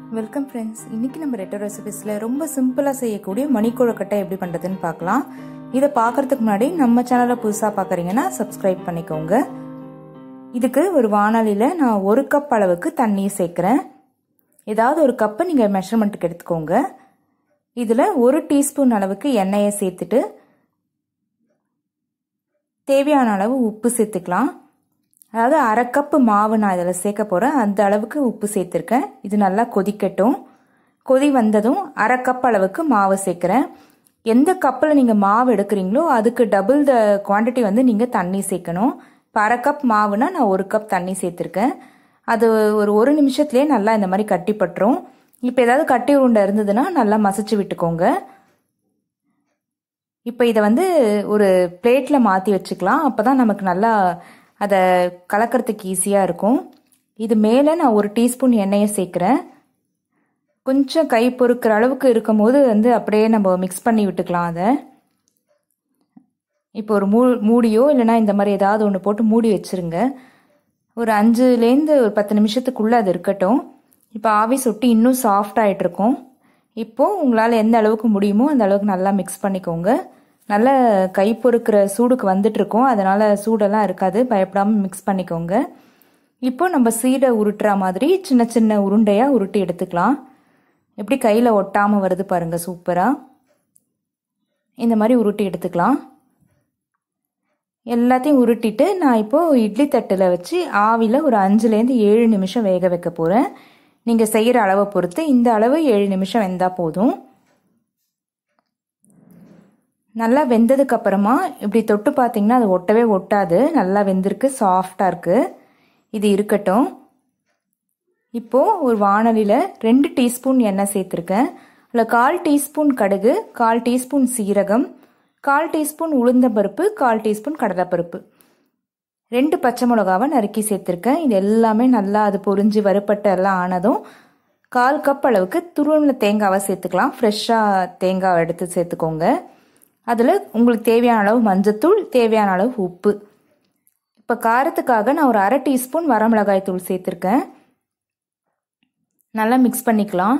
welcome friends இன்னைக்கு நம்ம ரெட்டோ ரெசிபிஸில் ரொம்ப சிம்பிளாக செய்யக்கூடிய மணிக்கொழுக்கட்டை எப்படி பண்ணுறதுன்னு பார்க்கலாம் இதை பார்க்கறதுக்கு முன்னாடி நம்ம சேனலை புதுசாக பார்க்குறீங்கன்னா சப்ஸ்கிரைப் பண்ணிக்கோங்க இதுக்கு ஒரு வானொலியில் நான் ஒரு கப் அளவுக்கு தண்ணி சேர்க்குறேன் ஏதாவது ஒரு கப்பு நீங்கள் மெஷர்மெண்ட்டுக்கு எடுத்துக்கோங்க இதில் ஒரு டீஸ்பூன் அளவுக்கு எண்ணெயை சேர்த்துட்டு தேவையான அளவு உப்பு சேர்த்துக்கலாம் அதாவது அரை கப்பு மாவு நான் இதில் சேர்க்க போகிறேன் அந்த அளவுக்கு உப்பு சேர்த்துருக்கேன் இது நல்லா கொதிக்கட்டும் கொதி வந்ததும் அரை கப் அளவுக்கு மாவு சேர்க்குறேன் எந்த கப்பில் நீங்கள் மாவு எடுக்கிறீங்களோ அதுக்கு டபுள் த குவான்டிட்டி வந்து நீங்கள் தண்ணி சேர்க்கணும் இப்போ அரை கப் மாவுனா நான் ஒரு கப் தண்ணி சேர்த்துருக்கேன் அது ஒரு ஒரு நிமிஷத்துலேயே நல்லா இந்த மாதிரி கட்டி பட்டுரும் இப்போ ஏதாவது கட்டி உருண்டை இருந்ததுன்னா நல்லா மசிச்சு விட்டுக்கோங்க இப்போ இதை வந்து ஒரு பிளேட்டில் மாற்றி வச்சுக்கலாம் அப்போ தான் நமக்கு நல்லா அதை கலக்கிறதுக்கு ஈஸியாக இருக்கும் இது மேலே நான் ஒரு டீஸ்பூன் எண்ணெயை சேர்க்குறேன் கொஞ்சம் கை பொறுக்கிற அளவுக்கு இருக்கும் போது வந்து அப்படியே நம்ம மிக்ஸ் பண்ணி விட்டுக்கலாம் அதை இப்போ ஒரு மூ மூடியோ இல்லைனா இந்த மாதிரி ஏதாவது ஒன்று போட்டு மூடி வச்சுருங்க ஒரு அஞ்சுலேருந்து ஒரு பத்து நிமிஷத்துக்குள்ளே அது இருக்கட்டும் இப்போ ஆவி சொட்டி இன்னும் சாஃப்ட் ஆகிட்ருக்கும் இப்போது உங்களால் எந்த அளவுக்கு முடியுமோ அந்த அளவுக்கு நல்லா மிக்ஸ் பண்ணிக்கோங்க நல்லா கை பொறுக்கிற சூடுக்கு வந்துட்டுருக்கோம் அதனால் சூடெல்லாம் இருக்காது பயப்படாமல் மிக்ஸ் பண்ணிக்கோங்க இப்போ நம்ம சீடை உருட்டுற மாதிரி சின்ன சின்ன உருண்டையாக உருட்டி எடுத்துக்கலாம் எப்படி கையில் ஒட்டாமல் வருது பாருங்கள் சூப்பராக இந்த மாதிரி உருட்டி எடுத்துக்கலாம் எல்லாத்தையும் உருட்டிட்டு நான் இப்போது இட்லி தட்டில் வச்சு ஆவியில் ஒரு அஞ்சுலேருந்து ஏழு நிமிஷம் வேக வைக்க போகிறேன் நீங்கள் செய்கிற அளவை பொறுத்து இந்த அளவு ஏழு நிமிஷம் வெந்தால் போதும் நல்லா வெந்ததுக்கு அப்புறமா இப்படி தொட்டு பார்த்தீங்கன்னா அது ஒட்டவே ஒட்டாது நல்லா வெந்திருக்கு சாஃப்டாக இருக்குது இது இருக்கட்டும் இப்போது ஒரு வானலியில் ரெண்டு டீஸ்பூன் எண்ணெய் சேர்த்துருக்கேன் அதில் கால் டீஸ்பூன் கடுகு கால் டீஸ்பூன் சீரகம் கால் டீஸ்பூன் உளுந்தம்பருப்பு கால் டீஸ்பூன் கடலைப்பருப்பு ரெண்டு பச்சை மிளகாவை நறுக்கி சேர்த்துருக்கேன் இது எல்லாமே நல்லா அது பொரிஞ்சு வறுப்பட்டு எல்லாம் ஆனதும் கால் கப் அளவுக்கு துருவன தேங்காவை சேர்த்துக்கலாம் ஃப்ரெஷ்ஷாக தேங்காவை எடுத்து சேர்த்துக்கோங்க அதில் உங்களுக்கு தேவையான அளவு மஞ்சத்தூள் தேவையான அளவு உப்பு இப்போ காரத்துக்காக நான் ஒரு அரை டீஸ்பூன் வரமிளகாய் தூள் சேர்த்துருக்கேன் நல்லா மிக்ஸ் பண்ணிக்கலாம்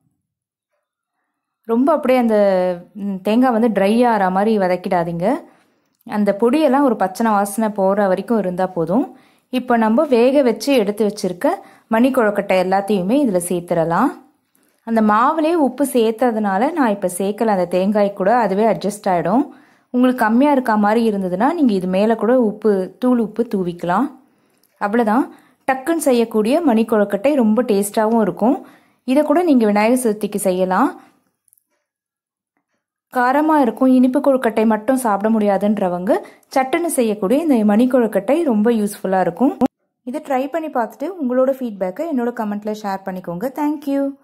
ரொம்ப அப்படியே அந்த தேங்காய் வந்து ட்ரை ஆகிற மாதிரி வதக்கிடாதீங்க அந்த பொடியெல்லாம் ஒரு பச்சனை வாசனை போகிற வரைக்கும் இருந்தால் போதும் இப்போ நம்ம வேக வச்சு எடுத்து வச்சுருக்க மணி கொழக்கட்டை எல்லாத்தையுமே இதில் சேர்த்துடலாம் அந்த மாவுலேயே உப்பு சேர்த்ததுனால நான் இப்போ சேர்க்கல அந்த தேங்காய் கூட அதுவே அட்ஜஸ்ட் ஆகிடும் உங்களுக்கு கம்மியாக இருக்க மாதிரி இருந்ததுன்னா நீங்கள் இது மேலே கூட உப்பு தூள் உப்பு தூவிக்கலாம் அவ்வளோதான் டக்குன்னு செய்யக்கூடிய மணி கொழுக்கட்டை ரொம்ப டேஸ்ட்டாகவும் இருக்கும் இதை கூட நீங்கள் விநாயகர் சதுர்த்திக்கு செய்யலாம் காரமாக இருக்கும் இனிப்பு கொழுக்கட்டை மட்டும் சாப்பிட முடியாதுன்றவங்க சட்டுன்னு செய்யக்கூடிய இந்த மணி கொழுக்கட்டை ரொம்ப யூஸ்ஃபுல்லாக இருக்கும் இதை ட்ரை பண்ணி பார்த்துட்டு உங்களோட ஃபீட்பேக்கை என்னோட கமெண்ட்டில் ஷேர் பண்ணிக்கோங்க தேங்க்யூ